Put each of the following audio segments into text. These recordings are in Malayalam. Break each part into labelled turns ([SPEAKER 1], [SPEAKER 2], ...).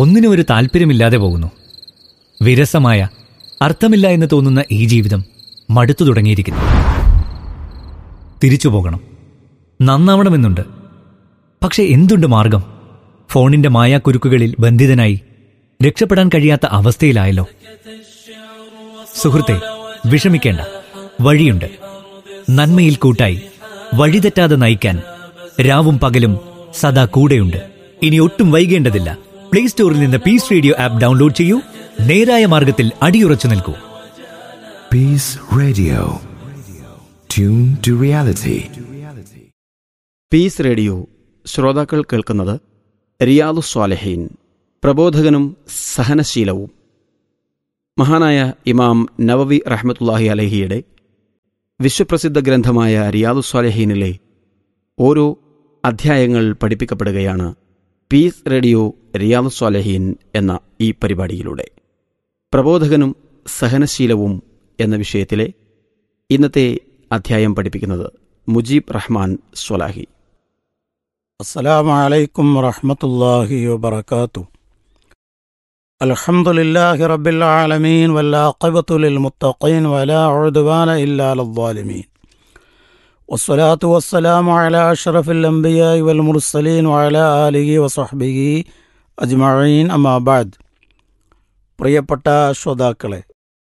[SPEAKER 1] ഒന്നിനും ഒരു താല്പര്യമില്ലാതെ പോകുന്നു വിരസമായ അർത്ഥമില്ല എന്ന് തോന്നുന്ന ഈ ജീവിതം മടുത്തു തുടങ്ങിയിരിക്കുന്നു തിരിച്ചു പോകണം നന്നാവണമെന്നുണ്ട് പക്ഷെ എന്തുണ്ട് മാർഗം ഫോണിന്റെ മായാക്കുരുക്കുകളിൽ ബന്ധിതനായി രക്ഷപ്പെടാൻ കഴിയാത്ത അവസ്ഥയിലായല്ലോ സുഹൃത്തെ വിഷമിക്കേണ്ട വഴിയുണ്ട് നന്മയിൽ കൂട്ടായി വഴിതെറ്റാതെ നയിക്കാൻ രാവും പകലും സദാ കൂടെയുണ്ട് ഇനി ഒട്ടും വൈകേണ്ടതില്ല പ്ലേ സ്റ്റോറിൽ നിന്ന് പീസ് റേഡിയോ ആപ്പ് ഡൗൺലോഡ് ചെയ്യൂ നേരായ മാർഗത്തിൽ അടിയുറച്ചു നിൽക്കൂ
[SPEAKER 2] Peace Radio. Tune to reality.
[SPEAKER 3] Peace radio ശ്രോതാക്കൾ കേൾക്കുന്നത് റിയാദു സ്വാലഹീൻ പ്രബോധകനും സഹനശീലവും മഹാനായ ഇമാം നവവി റഹ്മത്തുല്ലാഹി അലഹിയുടെ വിശ്വപ്രസിദ്ധ ഗ്രന്ഥമായ റിയാദു സ്വാലഹീനിലെ ഓരോ അധ്യായങ്ങൾ പഠിപ്പിക്കപ്പെടുകയാണ് പീസ് റേഡിയോ റിയാദു സ്വാലഹീൻ എന്ന ഈ പരിപാടിയിലൂടെ പ്രബോധകനും സഹനശീലവും എന്ന വിഷയത്തിലെ ഇന്നത്തെ അധ്യായം പഠിപ്പിക്കുന്നത് മുജീബ് റഹ്മാൻ സ്വലാഹി
[SPEAKER 4] السلام عليكم ورحمة الله وبركاته الحمد لله رب العالمين والعاقبة للمتقين ولا عدوان إلا على الظالمين والصلاة والسلام على أشرف الأنبياء والمرسلين وعلى آله وصحبه أجمعين أما بعد പ്രിയപ്പെട്ട ശ്രോതാക്കളെ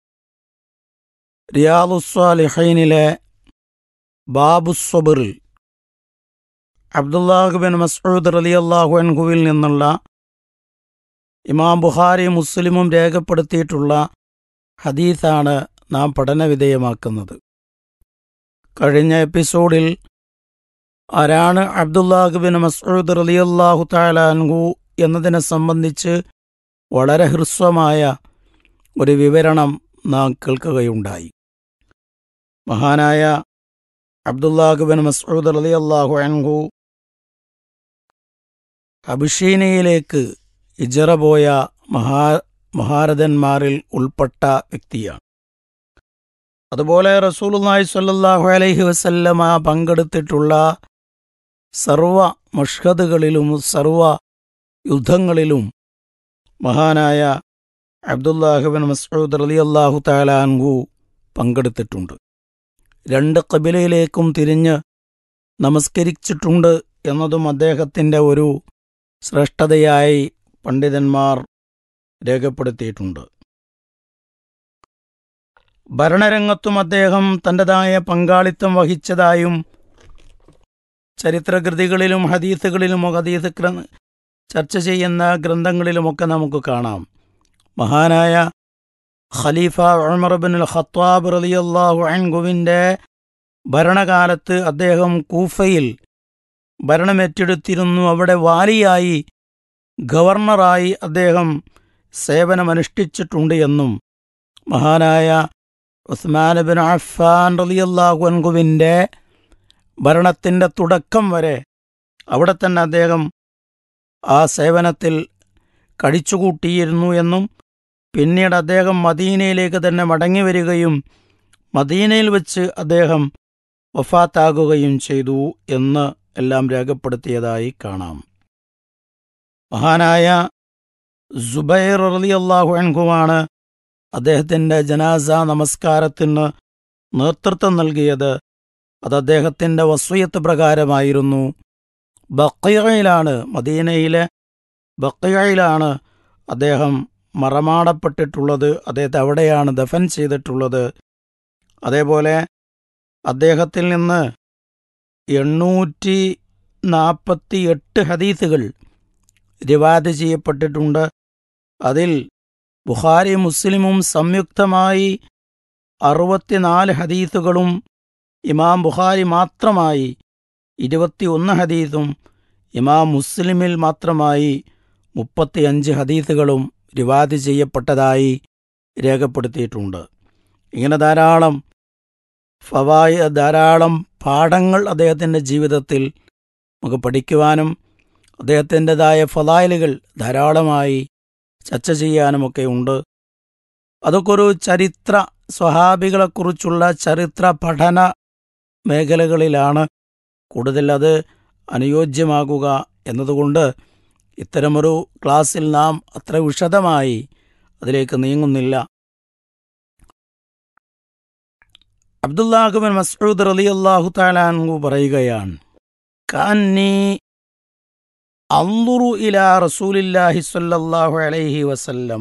[SPEAKER 4] റിയാദുസ്വാലിഹൈനിലെ ബാബുസ്വബറിൽ അബ്ദുല്ലാഹ് ബിൻ മസ്ഊദ് റളിയല്ലാഹു അൻഹുവിൽ നിന്നുള്ള ഇമാം ബുഖാരി മുസ്ലിമും രേഖപ്പെടുത്തിയിട്ടുള്ള ഹദീസാണ് നാം പഠനവിധേയമാക്കുന്നത് കഴിഞ്ഞ എപ്പിസോഡിൽ ആരാണ് അബ്ദുല്ലാഹ് ബിൻ മസ്ഊദ് റളിയല്ലാഹു തആല അൻഹു എന്നതിനെ സംബന്ധിച്ച് വളരെ ഹ്രസ്വമായ ഒരു വിവരണം നാം കേൾക്കുകയുണ്ടായി മഹാനായ അബ്ദുല്ലാഹ് ബിൻ മസ്ഊദ് റളിയല്ലാഹു അൻഹു അഭിഷീനയിലേക്ക് ഇജറ പോയ മഹാ മഹാരഥന്മാരിൽ ഉൾപ്പെട്ട വ്യക്തിയാണ് അതുപോലെ റസൂലുള്ളാഹി സ്വല്ലല്ലാഹു അലൈഹി വസല്ലമ പങ്കെടുത്തിട്ടുള്ള സർവ മഷ്ഹദുകളിലും സർവ യുദ്ധങ്ങളിലും മഹാനായ അബ്ദുല്ലാഹിബിൻ മസ്ഊദ് റളിയല്ലാഹു തആല അൻഹു പങ്കെടുത്തിട്ടുണ്ട് രണ്ട് കബിലയിലേക്കും തിരിഞ്ഞ് നമസ്കരിച്ചിട്ടുണ്ട് എന്നതും അദ്ദേഹത്തിൻ്റെ ഒരു ശ്രേഷ്ഠതയായി പണ്ഡിതന്മാർ രേഖപ്പെടുത്തിയിട്ടുണ്ട് ഭരണരംഗത്തും അദ്ദേഹം തൻ്റെതായ പങ്കാളിത്തം വഹിച്ചതായും ചരിത്രകൃതികളിലും ഹദീസുകളിലും ഹദീസ് ഗ്ര- ചർച്ച ചെയ്യുന്ന ഗ്രന്ഥങ്ങളിലുമൊക്കെ നമുക്ക് കാണാം മഹാനായ ഖലീഫ ഉമർ ബിൻ ഖത്താബ് റളിയല്ലാഹു അൻഹുവിൻ്റെ ഭരണകാലത്ത് അദ്ദേഹം കൂഫയിൽ ഭരണമേറ്റെടുത്തിരുന്നു അവിടെ വാലിയായി ഗവർണറായി അദ്ദേഹം സേവനമനുഷ്ഠിച്ചിട്ടുണ്ട് എന്നും മഹാനായ ഉസ്മാൻ ബിൻ അഫ്ഫാൻ റളിയല്ലാഹു അൻഹുവിൻ്റെ ഭരണത്തിൻ്റെ തുടക്കം വരെ അവിടെ തന്നെ അദ്ദേഹം ആ സേവനത്തിൽ കഴിച്ചുകൂട്ടിയിരുന്നു എന്നും പിന്നീട് അദ്ദേഹം മദീനയിലേക്ക് തന്നെ മടങ്ങി വരികയും മദീനയിൽ വെച്ച് അദ്ദേഹം വഫാത്താകുകയും ചെയ്തു എന്ന് എല്ലാം രേഖപ്പെടുത്തിയതായി കാണാം മഹാനായ സുബൈർ റളിയല്ലാഹു അൻഹുവാണ് അദ്ദേഹത്തിൻ്റെ ജനാസ നമസ്കാരത്തിന് നേതൃത്വം നൽകിയത് അത് അദ്ദേഹത്തിൻ്റെ വസ്വയത്ത് പ്രകാരമായിരുന്നു ബക്കയിലാണ് മദീനയിലെ ബക്കയിലാണ് അദ്ദേഹം മറമാടപ്പെട്ടിട്ടുള്ളത് അദ്ദേഹത്തെ അവിടെയാണ് ദഫൻ ചെയ്തിട്ടുള്ളത് അതേപോലെ അദ്ദേഹത്തിൽ നിന്ന് എണ്ണൂറ്റി നാൽപ്പത്തി എട്ട് ഹദീസുകൾ റിവാദ് ചെയ്യപ്പെട്ടിട്ടുണ്ട് അതിൽ ബുഖാരി മുസ്ലിമും സംയുക്തമായി അറുപത്തിനാല് ഹദീസുകളും ഇമാം ബുഖാരി മാത്രമായി ഇരുപത്തിയൊന്ന് ഹദീസും ഇമാം മുസ്ലിമിൽ മാത്രമായി മുപ്പത്തിയഞ്ച് ഹദീസുകളും റിവാദ് ചെയ്യപ്പെട്ടതായി രേഖപ്പെടുത്തിയിട്ടുണ്ട് ഇങ്ങനെ ധാരാളം ഫവായ ധാരാളം പാഠങ്ങൾ അദ്ദേഹത്തിൻ്റെ ജീവിതത്തിൽ നമുക്ക് പഠിക്കുവാനും അദ്ദേഹത്തിൻ്റെതായ ഫലായലുകൾ ധാരാളമായി ചർച്ച ചെയ്യാനുമൊക്കെ ഉണ്ട് അതൊക്കെ ഒരു ചരിത്ര സ്വഹാബികളെക്കുറിച്ചുള്ള ചരിത്ര പഠന മേഖലകളിലാണ് കൂടുതൽ അത് അനുയോജ്യമാകുക എന്നതുകൊണ്ട് ഇത്തരമൊരു ക്ലാസ്സിൽ നാം അത്ര വിശദമായി അതിലേക്ക് നീങ്ങുന്നില്ല അബ്ദുല്ലാഹുബിൻ മസ്ഊദ് റളിയല്ലാഹു താലാൻഹു പറയുകയാണ് കാന്നി അന്തുറു ഇലാ റസൂലില്ലാഹി സ്വല്ലല്ലാഹു അലൈഹി വസല്ലം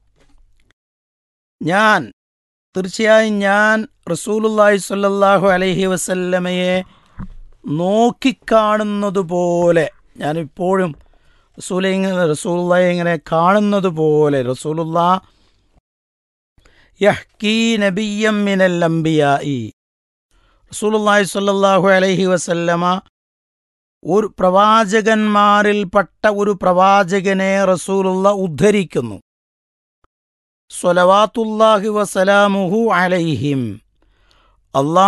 [SPEAKER 4] ഞാൻ തീർച്ചയായും ഞാൻ റസൂലുല്ലാഹി സ്വല്ലല്ലാഹു അലൈഹി വസല്ലമയെ നോക്കിക്കാണുന്നത് പോലെ ഞാനിപ്പോഴും റസൂലെ ഇങ്ങനെ റസൂലുള്ളയെ ഇങ്ങനെ കാണുന്നത് പോലെ റസൂലുള്ള യഹ്കീ നബിയം മിനൽ അംബിയായി റസൂലുള്ളാഹി സ്വല്ലല്ലാഹു അലൈഹി വസല്ലമ ഒരു പ്രവാചകന്മാരിൽപ്പെട്ട ഒരു പ്രവാചകനെ റസൂലുള്ള ഉദ്ധരിക്കുന്നു സ്വലവാത്തുല്ലാഹി വസലാമുഹു അലൈഹിം അള്ളാഹ്